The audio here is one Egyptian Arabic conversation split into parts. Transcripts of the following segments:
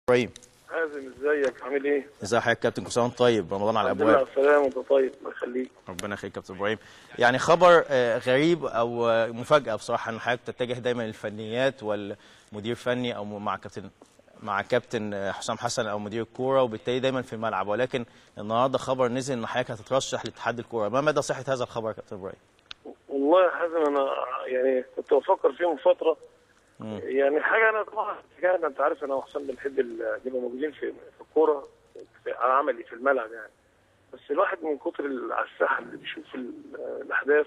ابراهيم حازم ازيك عامل ايه؟ ازي حضرتك كابتن كل سنه وانت طيب رمضان على الحمد لله على الابواب السلامة وانت طيب الله يخليك ربنا يخليك كابتن ابراهيم يعني خبر آه، غريب او آه، مفاجاه بصراحه ان حضرتك تتجه دايما للفنيات والمدير فني او مع كابتن مع كابتن آه، حسام حسن او مدير الكوره وبالتالي دايما في الملعب ولكن النهارده خبر نزل ان حضرتك هتترشح لاتحاد الكوره ما مدى صحه هذا الخبر يا كابتن ابراهيم؟ والله يا حازم انا يعني كنت بفكر فيه من فترة يعني حاجة انا طبعا حاجة انت عارف انا وحسام بنحب ال- نبقى موجودين في في الكورة في عملي في الملعب يعني بس الواحد من كتر ال- على الساحة اللي بيشوف ال- الاحداث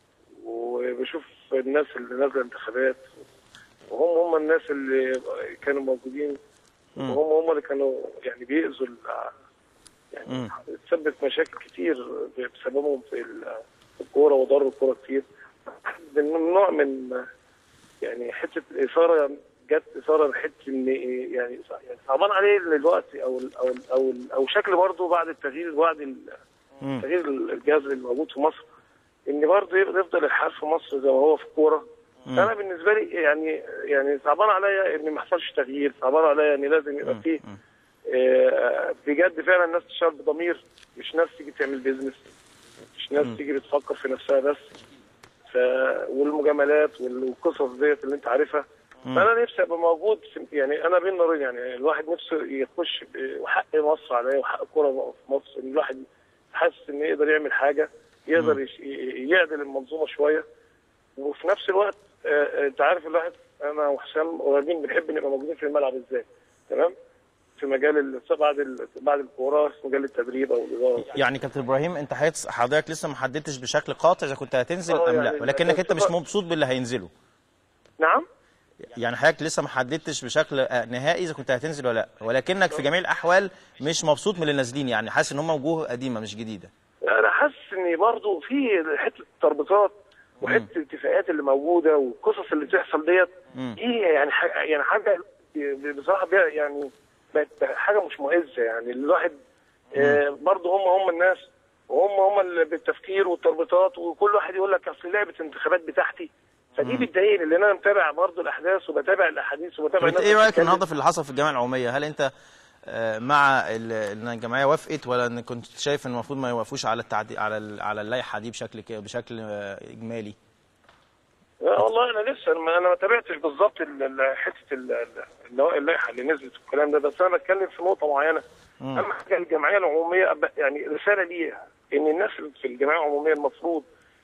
وبشوف الناس اللي نازلة انتخابات وهم هم الناس اللي كانوا موجودين وهم هم اللي كانوا يعني بيأذوا ال- يعني تسبب مشاكل كتير بسببهم في ال- في الكوره وضر الكوره كتير من نوع من يعني حته الاثاره جت اثاره حته ان يعني يعني صعبان عليه دلوقتي او ال او ال او ال او شكل برضه بعد التغيير بعد ال- تغيير الجهاز اللي موجود في مصر ان برضه يفضل الحال في مصر زي ما هو في الكوره انا بالنسبه لي يعني يعني صعبان عليا ان ما يحصلش تغيير صعبان عليا ان لازم يبقى فيه آه، بجد فعلا الناس تشتغل بضمير مش ناس تيجي تعمل بيزنس مش ناس تيجي بتفكر في نفسها بس ف والمجاملات وال- والقصص ديت اللي انت عارفها فانا نفسي ابقى موجود في يعني انا بين نارين يعني الواحد نفسه يخش ب- وحق مصر عليه وحق الكوره في مصر ان الواحد حاسس انه يقدر يعمل حاجه يقدر يش- ي- يعدل المنظومه شويه وفي نفس الوقت آه، آه، انت عارف الواحد انا وحسام قريبين بنحب نبقى موجودين في الملعب ازاي تمام في مجال ال- بعد ال- بعد الكوره في مجال التدريب او الاداره يعني كابتن ابراهيم انت حضرتك- حضرتك لسه ما حددتش بشكل قاطع اذا كنت هتنزل اه ام لا يعني ولكنك انت مش الثقة- مبسوط باللي هينزله نعم يعني حضرتك لسه ما حددتش بشكل آه، نهائي اذا كنت هتنزل ولا لا ولكنك في جميع الاحوال مش مبسوط من اللي نازلين يعني حاسس ان هم وجوه قديمه مش جديده انا حاسس ان برضه في حته التربطات وحته الاتفاقات اللي موجوده والقصص اللي بتحصل ديت دي يعني حاجه يعني حاجه بصراحه بي- يعني بقت حاجه مش مؤذه يعني الواحد آه برضه هم هم الناس وهم هم اللي بالتفكير والتربطات وكل واحد يقول لك اصل لعبه انتخابات بتاعتي فدي بتضايقني لان انا متابع برضه الاحداث وبتابع الاحاديث وبتابع طب انت الناس ايه رايك بتتكلم. النهارده في اللي حصل في الجامعه العموميه هل انت آه، مع ال- ان الجمعيه وافقت ولا ان كنت شايف ان المفروض ما يوافقوش على التعدي على ال- على اللائحه دي بشكل كده بشكل آه، اجمالي لا والله انا لسه انا ما- انا ما تابعتش بالظبط ال- ال- حته ال- ال- اللي- اللائحه اللي نزلت والكلام ده بس انا بتكلم في نقطه معينه اهم حاجه الجمعيه العموميه أب- يعني رساله ليها ان الناس اللي في الجمعيه العموميه المفروض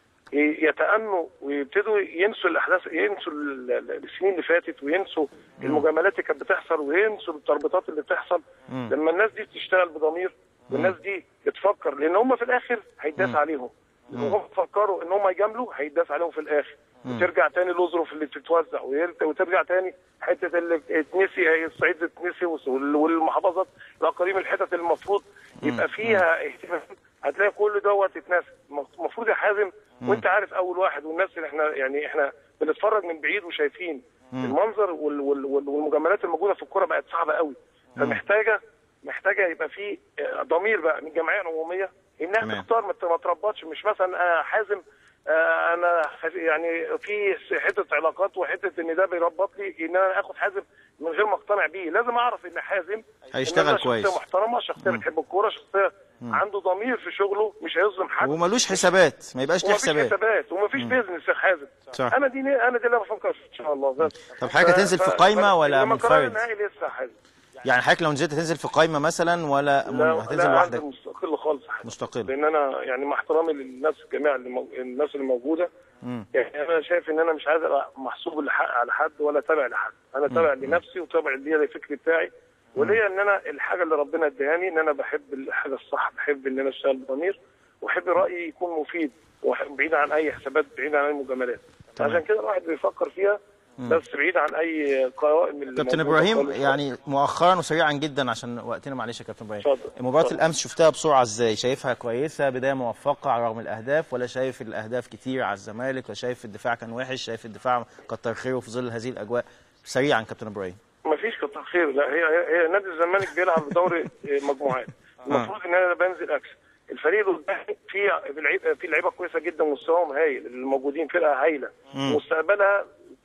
ي- يتأنوا ويبتدوا ينسوا الاحداث ينسوا ال- ال- السنين اللي فاتت وينسوا المجاملات اللي كانت بتحصل وينسوا التربطات اللي بتحصل لما الناس دي بتشتغل بضمير والناس دي بتفكر لان هم في الاخر هيداس عليهم هم فكروا ان هم يجاملوا هيداس عليهم في الاخر وترجع تاني الاظرف اللي بتتوزع ويرت- وترجع تاني حته اللي اتنسي الصعيد اتنسي وال- والمحافظات الاقاليم الحتت اللي المفروض يبقى فيها اهتمام هتلاقي كل دوت اتنسى المفروض يا حازم وانت عارف اول واحد والناس اللي احنا يعني احنا بنتفرج من بعيد وشايفين المنظر وال وال وال والمجاملات الموجوده في الكوره بقت صعبه قوي فمحتاجه محتاجه يبقى في آه، ضمير بقى من الجمعيه العموميه انها تمام. تختار ما ت- ما تربطش مش مثلا آه، حازم آه، انا خف- يعني في حته علاقات وحته ان ده بيربط لي ان انا اخد حازم من غير ما اقتنع بيه لازم اعرف ان حازم هيشتغل إن ده كويس. شخصيه محترمه شخصيه بتحب الكوره شخصيه عنده ضمير في شغله مش هيظلم حد وملوش حسابات ما يبقاش ليه ومفيش حسابات حسابات ومفيش بيزنس يا حازم صح. انا دي انا دي اللي بفكر فيه ان شاء الله بس طب حضرتك هتنزل في قايمة ولا إنما القرار منفرد؟ النهائي لسه يا حازم يعني حضرتك لو نزلت هتنزل في قايمه مثلا ولا م- لا هتنزل لا لوحدك عندي مستقل خالص يا حازم. مستقل لان انا يعني مع احترامي للناس الجميع اللي مو... الناس اللي موجوده يعني انا شايف ان انا مش عايز ابقى محسوب لحق على حد ولا تابع لحد انا تابع لنفسي وتابع ليا الفكر بتاعي وليا ان انا الحاجه اللي ربنا اداني ان انا بحب الحاجه الصح بحب ان انا اشتغل بضمير واحب رايي يكون مفيد وأحب- بعيد عن اي حسابات بعيد عن اي مجاملات عشان كده الواحد بيفكر فيها بس بعيد عن اي قوائم اللي كابتن موجودة ابراهيم خالص. يعني مؤخرا وسريعا جدا عشان وقتنا معلش يا كابتن ابراهيم اتفضل. مباراه اتفضل. الامس شفتها بسرعه ازاي شايفها كويسه بدايه موفقه على رغم الاهداف ولا شايف الاهداف كتير على الزمالك ولا شايف الدفاع كان وحش شايف الدفاع كتر خيره في ظل هذه الاجواء سريعا كابتن ابراهيم ما فيش كتر خير لا هي هي, هي نادي الزمالك بيلعب دوري مجموعات المفروض ان انا بنزل اكسب الفريق القدامي في لعيبه في لعيبه كويسه جدا مستواهم هايل الموجودين فرقه هايله مستقبلها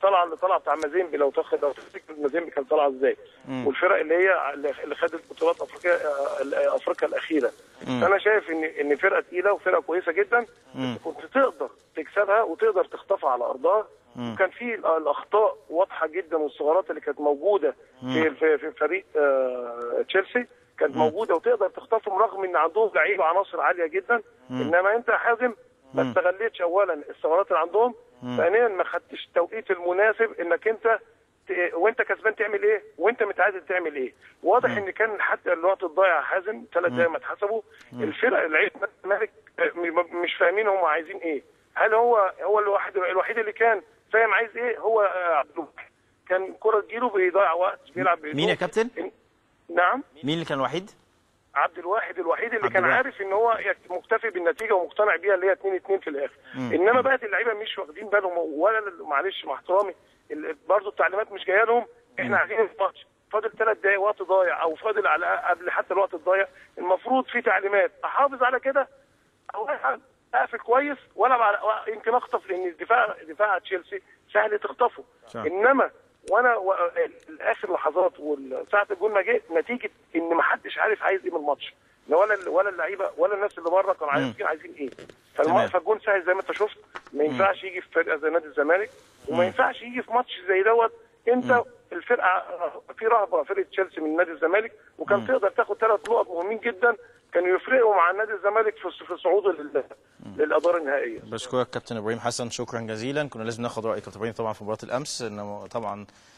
الطلعه اللي طالعه بتاع مازيمبي لو تاخد لو تفتكر مازيمبي كان طالعه ازاي والفرق اللي هي اللي خدت بطولات افريقيا آه، افريقيا الاخيره فانا شايف ان ان فرقه تقيله وفرقه كويسه جدا كنت تقدر تكسبها وتقدر تخطفها على ارضها وكان في ال- الاخطاء واضحه جدا والثغرات اللي كانت موجوده في في, في فريق آه، تشيلسي كانت موجوده وتقدر تخطفهم رغم ان عندهم لعيبه عناصر عاليه جدا انما انت يا حازم ما استغلتش اولا الثغرات اللي عندهم ثانيا ما خدتش التوقيت المناسب انك انت ت- وانت كسبان تعمل ايه وانت متعادل تعمل ايه واضح ان كان حتى الوقت الضايع يا حازم ثلاث دقايق ما اتحسبوا الفرق العيب مالك آه، م- مش فاهمين هم عايزين ايه هل هو هو الواحد الوحيد اللي كان فاهم عايز ايه هو آه، عبد الوهاب. كان كرة تجيله بيضيع وقت بيلعب بهدوء. مين يا كابتن؟ نعم مين اللي كان الوحيد؟ عبد الواحد الوحيد اللي عبد كان الواحد. عارف ان هو يك- مكتفي بالنتيجه ومقتنع بيها اللي هي 2 2 في الاخر انما بقت اللعيبه مش واخدين بالهم ولا ال- معلش مع احترامي ال- برضه التعليمات مش جايه لهم احنا عايزين الماتش فاضل ثلاث دقايق وقت ضايع او فاضل على قبل حتى الوقت الضايع المفروض في تعليمات احافظ على كده او ألعب- اقفل كويس ولا بعد- يمكن اخطف لان الدفاع دفاع تشيلسي سهل تخطفه صح. انما وانا و... اخر لحظات وساعه الجول ما جه نتيجه ان ما حدش عارف عايز ايه من الماتش لا ولا ولا اللعيبه ولا الناس اللي بره كانوا عارفين عايزين ايه فالم... تمام. فالجول سهل زي ما انت شفت ما ينفعش يجي في فرقه زي نادي الزمالك وما ينفعش يجي في ماتش زي دوت انت الفرقه في رهبه فرقه تشيلسي من نادي الزمالك وكان تقدر تاخد ثلاث نقط مهمين جدا كانوا يفرقوا مع نادي الزمالك في في صعوده لل... للادوار النهائيه بشكرك كابتن ابراهيم حسن شكرا جزيلا كنا لازم ناخد راي كابتن ابراهيم طبعا في مباراه الامس انه طبعا